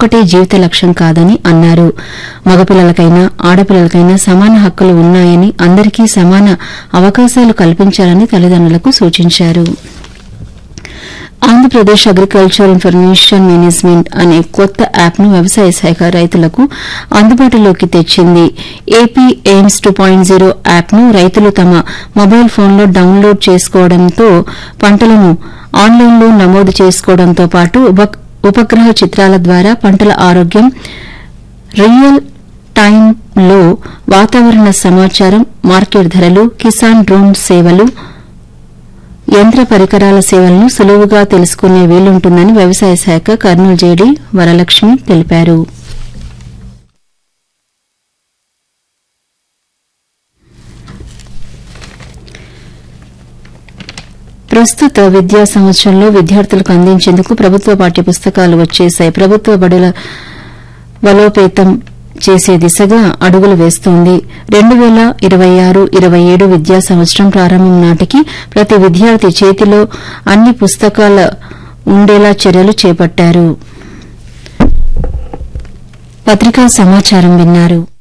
ఒక్కటే జీవిత లక్ష్యం కాదని అన్నారు మగపిల్లలకైనా ఆడపిల్లలకైనా సమాన హక్కులు ఉన్నాయని అందరికీ సమాన అవకాశాలు కల్పించాలని తల్లిదండ్రులకు సూచించారు ఆంధ్రప్రదేశ్ అగ్రికల్చర్ ఇన్ఫర్మేషన్ మేనేజ్మెంట్ అనే కొత్త యాప్ను వ్యవసాయ శాఖ రైతులకు అందుబాటులోకి తెచ్చింది A P AIMS two point zero యాప్ను రైతులు తమ మొబైల్ ఫోన్లో డౌన్లోడ్ చేసుకోవడంతో పంటలను ఆన్లైన్లో నమోదు చేసుకోవడంతో పాటు ఉప- ఉపగ్రహ చిత్రాల ద్వారా పంటల ఆరోగ్యం రియల్ టైంలో వాతావరణ సమాచారం మార్కెట్ ధరలు కిసాన్ డ్రోన్ సేవలు యంత్ర పరికరాల సేవలను సులువుగా తెలుసుకునే వీలుంటుందని వ్యవసాయ శాఖ కర్నూలు జేడీ వరలక్ష్మి తెలిపారు ప్రస్తుత విద్యా సంవత్సరంలో విద్యార్థులకు అందించేందుకు ప్రభుత్వ పాఠ్యపుస్తకాలు వచ్చేశాయి ప్రభుత్వ బడుల బలోపేతం చేసే దిశగా అడుగులు వేస్తోంది రెండు వేల ఇరవై ఆరు ఇరవై ఏడు విద్యా సంవత్సరం ప్రారంభం నాటికి ప్రతి విద్యార్థి చేతిలో అన్ని పుస్తకాల ఉండేలా చర్యలు చేపట్టారు పత్రికా సమాచారం విన్నారు